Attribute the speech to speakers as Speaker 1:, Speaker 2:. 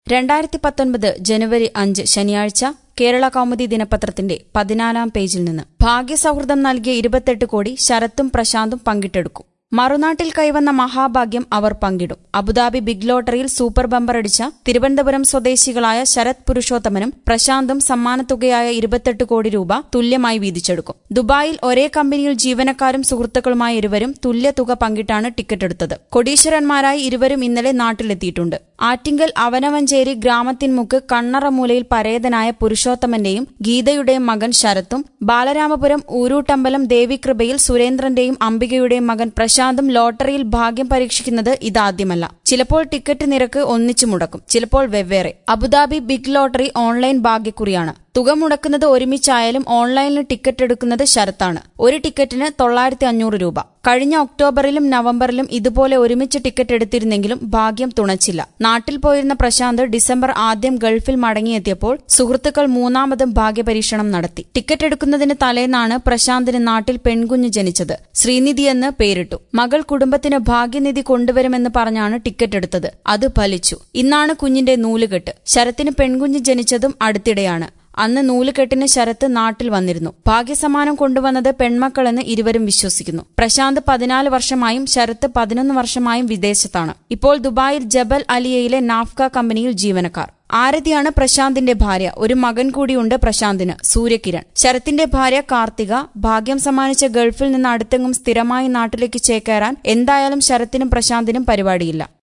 Speaker 1: രണ്ടായിരത്തി പത്തൊൻപത് ജനുവരി അഞ്ച് ശനിയാഴ്ച കേരള കൗമുദി ദിനപത്രത്തിന്റെ പതിനാലാം പേജിൽ നിന്ന് ഭാഗ്യസൗഹൃദം നൽകിയ ഇരുപത്തെട്ട് കോടി ശരത്തും പ്രശാന്തും പങ്കിട്ടെടുക്കും മറുനാട്ടിൽ കൈവന്ന മഹാഭാഗ്യം അവർ പങ്കിടും അബുദാബി ബിഗ് ലോട്ടറിയിൽ സൂപ്പർ ബമ്പർ അടിച്ച തിരുവനന്തപുരം സ്വദേശികളായ ശരത് പുരുഷോത്തമനും പ്രശാന്തും സമ്മാനത്തുകയായ ഇരുപത്തെട്ട് കോടി രൂപ തുല്യമായി വീതിച്ചെടുക്കും ദുബായിൽ ഒരേ കമ്പനിയിൽ ജീവനക്കാരും സുഹൃത്തുക്കളുമായ ഇരുവരും തുല്യ തുക പങ്കിട്ടാണ് ടിക്കറ്റ് എടുത്തത് കൊടീശ്വരന്മാരായി ഇരുവരും ഇന്നലെ നാട്ടിലെത്തിയിട്ടുണ്ട് ആറ്റിങ്കൽ അവനവഞ്ചേരി ഗ്രാമത്തിൻമുക്ക് കണ്ണറമൂലയിൽ പരേതനായ പുരുഷോത്തമന്റെയും ഗീതയുടെയും മകൻ ശരത്തും ബാലരാമപുരം ഊരൂട്ടമ്പലം ദേവികൃപയിൽ സുരേന്ദ്രന്റെയും അംബികയുടെയും മകൻ പ്രശാന്തും ലോട്ടറിയിൽ ഭാഗ്യം പരീക്ഷിക്കുന്നത് ഇതാദ്യമല്ല ചിലപ്പോൾ ടിക്കറ്റ് നിരക്ക് ഒന്നിച്ചു മുടക്കും ചിലപ്പോൾ വെവ്വേറെ അബുദാബി ബിഗ് ലോട്ടറി ഓൺലൈൻ ഭാഗ്യക്കുറിയാണ് തുക മുടക്കുന്നത് ഒരുമിച്ചായാലും ഓൺലൈനിൽ ടിക്കറ്റ് എടുക്കുന്നത് ശരത്താണ് ഒരു ടിക്കറ്റിന് തൊള്ളായിരത്തി അഞ്ഞൂറ് രൂപ കഴിഞ്ഞ ഒക്ടോബറിലും നവംബറിലും ഇതുപോലെ ഒരുമിച്ച് ടിക്കറ്റ് എടുത്തിരുന്നെങ്കിലും ഭാഗ്യം തുണച്ചില്ല നാട്ടിൽ പോയിരുന്ന പ്രശാന്ത് ഡിസംബർ ആദ്യം ഗൾഫിൽ മടങ്ങിയെത്തിയപ്പോൾ സുഹൃത്തുക്കൾ മൂന്നാമതും ഭാഗ്യപരീക്ഷണം നടത്തി ടിക്കറ്റ് എടുക്കുന്നതിന് തലേന്നാണ് പ്രശാന്തിന് നാട്ടിൽ പെൺകുഞ്ഞ് ജനിച്ചത് ശ്രീനിധി എന്ന് പേരിട്ടു മകൾ കുടുംബത്തിന് ഭാഗ്യനിധി കൊണ്ടുവരുമെന്ന് പറഞ്ഞാണ് ടിക്കറ്റ് എടുത്തത് അത് ഫലിച്ചു ഇന്നാണ് കുഞ്ഞിന്റെ നൂലുകെട്ട് ശരത്തിന് പെൺകുഞ്ഞ് ജനിച്ചതും അടുത്തിടെയാണ് അന്ന് നൂലുകെട്ടിന് ശരത്ത് നാട്ടിൽ വന്നിരുന്നു ഭാഗ്യസമ്മാനം കൊണ്ടുവന്നത് പെൺമക്കളെന്ന് ഇരുവരും വിശ്വസിക്കുന്നു പ്രശാന്ത് പതിനാല് വർഷമായും ശരത്ത് പതിനൊന്ന് വർഷമായും വിദേശത്താണ് ഇപ്പോൾ ദുബായിൽ ജബൽ അലിയയിലെ നാഫ്ക കമ്പനിയിൽ ജീവനക്കാർ ആരതിയാണ് പ്രശാന്തിന്റെ ഭാര്യ ഒരു മകൻ കൂടിയുണ്ട് പ്രശാന്തിന് സൂര്യകിരൺ ശരത്തിന്റെ ഭാര്യ കാർത്തിക ഭാഗ്യം സമ്മാനിച്ച ഗൾഫിൽ നിന്ന് അടുത്തെങ്ങും സ്ഥിരമായി നാട്ടിലേക്ക് ചേക്കേറാൻ എന്തായാലും ശരത്തിനും പ്രശാന്തിനും പരിപാടിയില്ല